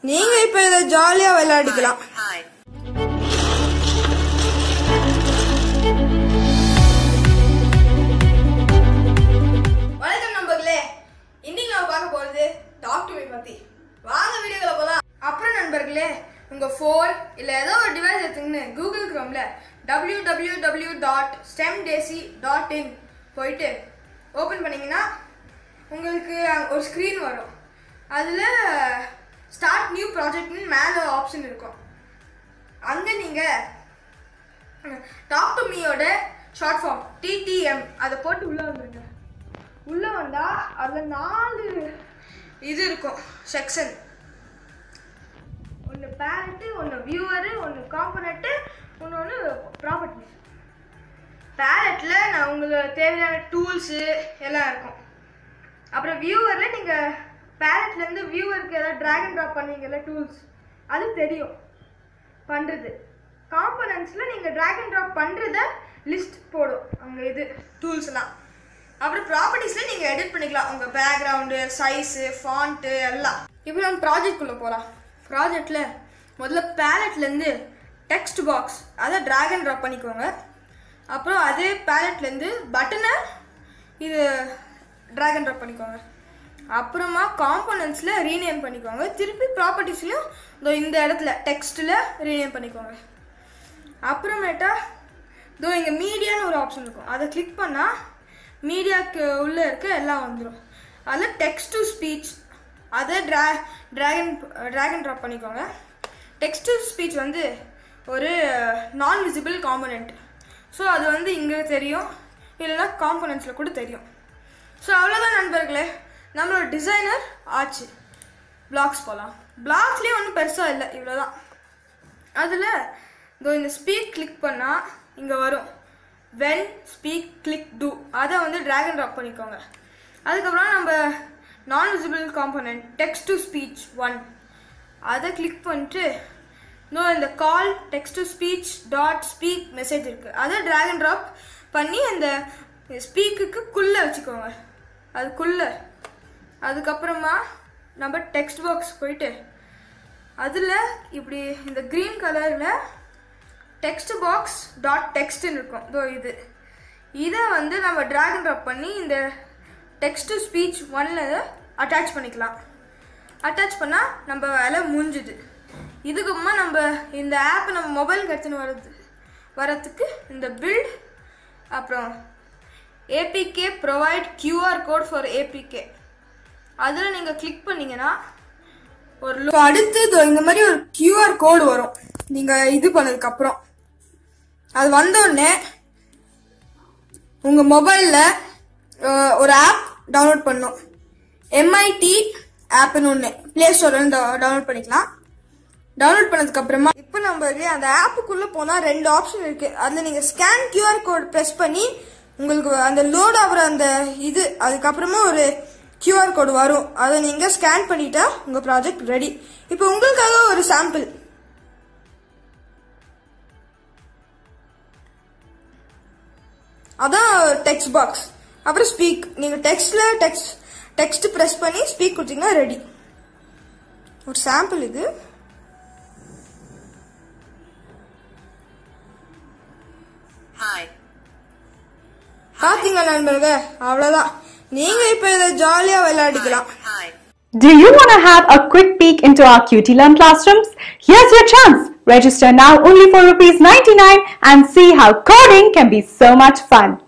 நீங்க இப்ப இதை ஜாலியா விளையாடிக்கலாம் Hi. வணக்கம் நண்பர்களே இன்னைக்கு நம்ம பார்க்க போறது டாக்டர் பத்தி வாங்க வீடியோக்குள்ள போலாம் அப்புறம் நண்பர்களே உங்க ஃபோன் இல்ல ஏதோ ஒரு டிவைஸ் எடுத்துங்கன்னு கூகுள் குரோம்ல டபிள்யூ டபிள்யூ டபிள்யூ டாட் ஸ்டெம் டேசி டாட் இன் போயிட்டு ஓப்பன் பண்ணீங்கன்னா உங்களுக்கு அங்க ஒரு ஸ்க்ரீன் வரும் அதில் ஸ்டார்ட் நியூ ப்ராஜெக்ட்னு மேலே ஆப்ஷன் இருக்கும் அங்கே நீங்கள் டாக் டு மீயோட ஷார்ட் ஃபார்ம் டிடிஎம் அதை போட்டு உள்ளே வந்துருங்க உள்ளே வந்தால் அதில் நாலு இது இருக்கும் செக்ஷன் ஒன்று பேரண்ட்டு ஒன்று வியூவரு ஒன்று காம்பனண்ட்டு இன்னொன்று ப்ராப்பர்ட்டிஸ் பேரட்டில் நான் உங்களுக்கு தேவையான டூல்ஸு எல்லாம் இருக்கும் அப்புறம் வியூவரில் நீங்கள் பேரட்லேருந்து வியூவருக்கு ஏதாவது ட்ராக் அண்ட் ட்ராப் பண்ணுவீங்கல்ல டூல்ஸ் அது தெரியும் பண்ணுறது காம்பனன்ட்ஸில் நீங்கள் ட்ராக் அண்ட் ட்ராப் பண்ணுறத லிஸ்ட் போடும் அங்கே இது டூல்ஸ்லாம் அப்புறம் ப்ராப்பர்ட்டிஸில் நீங்கள் எடிட் பண்ணிக்கலாம் உங்கள் பேக்ரவுண்டு சைஸு ஃபாண்ட்டு எல்லாம் இப்போ நம்ம ப்ராஜெக்ட்குள்ளே போகலாம் ப்ராஜெக்டில் முதல்ல பேலட்லேருந்து டெக்ஸ்ட் பாக்ஸ் அதை ட்ராக் அண்ட் ட்ராப் பண்ணிக்கோங்க அப்புறம் அதே பேலட்லேருந்து பட்டனை இது ட்ராக் அண்ட் ட்ராப் பண்ணிக்கோங்க அப்புறமா காம்பனன்ட்ஸில் ரீநேம் பண்ணிக்கோங்க திருப்பி ப்ராப்பர்ட்டிஸ்லையும் இதோ இந்த இடத்துல டெக்ஸ்ட்டில் ரீநேம் பண்ணிக்கோங்க அப்புறமேட்டா இதோ இங்கே மீடியான்னு ஒரு ஆப்ஷன் இருக்கும் அதை கிளிக் பண்ணால் மீடியாவுக்கு உள்ளே இருக்க எல்லாம் வந்துடும் அதில் டெக்ஸ்ட் டு ஸ்பீச் அதை ட்ரா ட்ராகன் ட்ராகன் ட்ராப் பண்ணிக்கோங்க டெக்ஸ்ட் டு ஸ்பீச் வந்து ஒரு நான் விசிபிள் காம்பனண்ட் ஸோ அது வந்து இங்கே தெரியும் இல்லைன்னா காம்பனண்ட்ஸில் கூட தெரியும் ஸோ அவ்வளோதான் நண்பர்களே நம்மளோட டிசைனர் ஆச்சு பிளாக்ஸ் போகலாம் பிளாக்ஸ்லேயே ஒன்றும் பெருசாக இல்லை இவ்வளோதான் அதில் இதோ இந்த ஸ்பீக் கிளிக் பண்ணால் இங்கே வரும் வென் ஸ்பீக் கிளிக் டூ அதை வந்து ட்ராக் அண்ட் ட்ராப் பண்ணிக்கோங்க அதுக்கப்புறம் நம்ம நான் visible component text to speech one அதை கிளிக் பண்ணிட்டு இன்னும் இந்த call text to speech dot speak message இருக்குது அதை ட்ராக் அண்ட் ட்ராப் பண்ணி அந்த ஸ்பீக்குக்கு குள்ளே வச்சுக்கோங்க அதுக்குள்ளே அதுக்கப்புறமா நம்ம டெக்ஸ்ட் பாக்ஸ் போயிட்டு அதில் இப்படி இந்த க்ரீன் கலரில் டெக்ஸ்ட் பாக்ஸ் டாட் டெக்ஸ்ட்னு இருக்கும் இதோ இது இதை வந்து நம்ம ட்ராக் அண்ட் ட்ராப் பண்ணி இந்த டெக்ஸ்ட் டு ஸ்பீச் ஒன்ல அட்டாச் பண்ணிக்கலாம் அட்டாச் பண்ணால் நம்ம வேலை முடிஞ்சுது இதுக்கப்புறமா நம்ம இந்த ஆப் நம்ம மொபைலுக்கு எடுத்துன்னு வர்றது வரத்துக்கு இந்த பில்ட் அப்புறம் APK provide QR code for APK அதில் நீங்கள் கிளிக் பண்ணீங்கன்னா ஒரு lo- அடுத்து இதோ இந்த மாதிரி ஒரு கியூஆர் கோடு வரும் நீங்கள் இது பண்ணதுக்கு அப்புறம் அது வந்த உடனே உங்கள் மொபைலில் ஒரு ஆப் டவுன்லோட் பண்ணும் எம்ஐடி ஆப்னு ஒன்று ப்ளே ஸ்டோர்லேருந்து டவுன்லோட் பண்ணிக்கலாம் டவுன்லோட் பண்ணதுக்கு அப்புறமா இப்போ நம்ம இல்லையா அந்த ஆப்புக்குள்ளே போனால் ரெண்டு ஆப்ஷன் இருக்கு அதில் நீங்கள் ஸ்கேன் கியூஆர் கோட் ப்ரெஸ் பண்ணி உங்களுக்கு அந்த லோட் ஆகிற அந்த இது அதுக்கப்புறமா ஒரு கியூஆர் கோடு வரும் அதை நீங்கள் ஸ்கேன் பண்ணிட்டா உங்கள் ப்ராஜெக்ட் ரெடி இப்போ உங்களுக்காக ஒரு சாம்பிள் அதான் டெக்ஸ்ட் பாக்ஸ் அப்புறம் ஸ்பீக் நீங்கள் டெக்ஸ்டில் டெக்ஸ்ட் டெக்ஸ்ட் ப்ரெஸ் பண்ணி ஸ்பீக் கொடுத்தீங்கன்னா ரெடி ஒரு சாம்பிள் இது Hi. பாத்தீங்களா நண்பர்கள் அவ்வளவுதான் நீங்க இப்ப இதை ஜாலியா விளையாடிக்கலாம் Hi. Do you want to have a quick peek into our Cutie Learn classrooms? Here's your chance. Register now only for rupees 99 and see how coding can be so much fun.